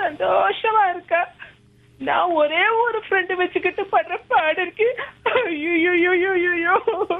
சந்தோஷமா இருக்கா நான் ஒரே ஒரு ஃப்ரெண்ட் வச்சுக்கிட்டு படுற பாடு இருக்கு ஐயோ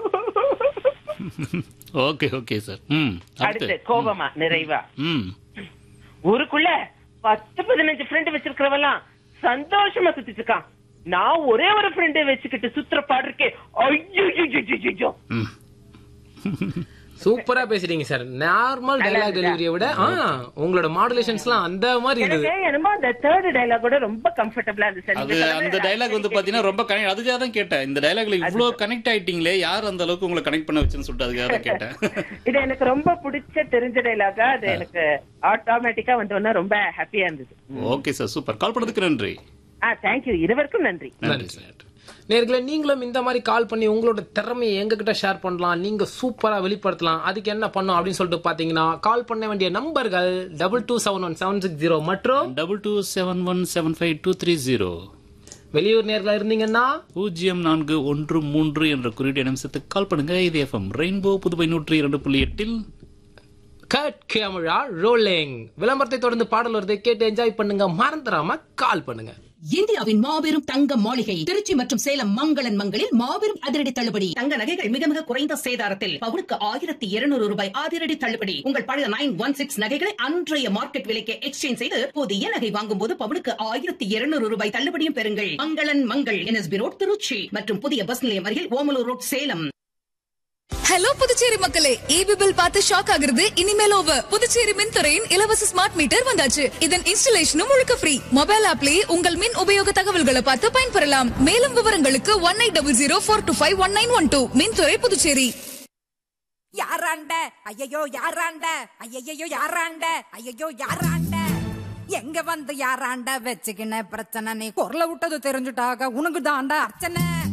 ஓகே ஓகே சார் ம் அடுத்து அடுத்து கோபமா நிறைவா ம் ஊருக்குள்ள பத்து பதினஞ்சு ஃப்ரெண்ட் வச்சிருக்கிறவெல்லாம் சந்தோஷமா சுத்திட்டு இருக்கான் நான் ஒரே ஒரு ஃப்ரெண்ட் வச்சுக்கிட்டு சுத்துற பாடு இருக்கே ஐயோ ம் சூப்பரா பேசுறீங்க சார் நார்மல் டைலாக் டெலிவரியை விட ஆ உங்களோட மாடுலேஷன்ஸ்லாம் அந்த மாதிரி இருந்தது எனக்கு என்னமோ அந்த தேர்ட் டைலாக் கூட ரொம்ப கம்ஃபர்டபுளா இருந்துச்சு அது நீங்க சொன்ன அந்த மாதிரி டைலாக் வந்து பாத்தீங்கன்னா ரொம்ப கனெக்ட் அதுக்காக தான் கேட்டேன் இந்த டைலாக்ல இவ்ளோ கனெக்ட் ஆயிட்டீங்களே யார் அந்த அளவுக்கு உங்களை கனெக்ட் பண்ண வச்சுன்னு சொல்லிட்டு அதுக்காக தான் கேட்டேன் இது எனக்கு ரொம்ப பிடிச்ச தெரிஞ்ச டைலாகா அது எனக்கு ஆட்டோமேட்டிக்கா வந்தோன்னா ரொம்ப ஹாப்பியா இருந்தது ஓகே சார் சூப்பர் கால் பண்ணதுக்கு நன்றி ஆ தேங்க்யூ இருவருக்கும் நன்றி நன்றி சார் நேர்களே நீங்களும் இந்த மாதிரி கால் பண்ணி உங்களோட திறமையை எங்ககிட்ட ஷேர் பண்ணலாம் நீங்க சூப்பரா வெளிப்படுத்தலாம் அதுக்கு என்ன பண்ணும் அப்படின்னு சொல்லிட்டு பாத்தீங்கன்னா கால் பண்ண வேண்டிய நம்பர்கள் double two seven one seven six zero மற்றும் double two seven one seven five two three zero வெளியூர் நேர்களா இருந்தீங்கன்னா பூஜ்ஜியம் நான்கு ஒன்று மூன்று என்ற குறியீட்டு நிமிஷத்துக்கு கால் பண்ணுங்க இது எஃப்எம் ரெயின்போ புதுவை நூற்றி இரண்டு புள்ளி எட்டில் கட் கேமரா ரோலிங் விளம்பரத்தை தொடர்ந்து பாடல் வருதை கேட்டு என்ஜாய் பண்ணுங்க மறந்துடாம கால் பண்ணுங்க இந்தியாவின் மாபெரும் தங்க மாளிகை திருச்சி மற்றும் சேலம் மங்களன் மங்களில் மாபெரும் அதிரடி தள்ளுபடி தங்க நகைகள் மிக மிக குறைந்த சேதாரத்தில் பவுனுக்கு ஆயிரத்தி இருநூறு ரூபாய் அதிரடி தள்ளுபடி உங்கள் பழைய நைன் ஒன் சிக்ஸ் நகைகளை அன்றைய மார்க்கெட் விலைக்கு எக்ஸ்சேஞ்ச் செய்து புதிய நகை வாங்கும் போது பவுனுக்கு ஆயிரத்தி இருநூறு ரூபாய் தள்ளுபடியும் பெறுங்கள் மங்களன் மங்கள் என்எஸ்பி ரோட் திருச்சி மற்றும் புதிய பஸ் நிலையம் அருகில் ஓமலூர் ரோட் சேலம் ஹலோ புதுச்சேரி மக்களே ஈபி பில் பார்த்து ஷாக் ஆகுறது இனிமேல் ஓவர் புதுச்சேரி மின்துறையின் இலவச ஸ்மார்ட் மீட்டர் வந்தாச்சு இதன் இன்ஸ்டலேஷனும் முழுக்க ஃப்ரீ மொபைல் ஆப்லயே உங்கள் மின் உபயோக தகவல்களை பார்த்து பயன்பெறலாம் மேலும் விவரங்களுக்கு one eight double zero four two five one nine one two மின்துறை புதுச்சேரி யாராண்ட ஐயையோ யாராண்ட ஐயையோ யாராண்ட ஐயையோ யாராண்ட எங்க வந்து யாராண்ட வச்சுக்கின பிரச்சனை நீ குரல விட்டது தெரிஞ்சுட்டாக உனக்கு தாண்டா அர்ச்சனை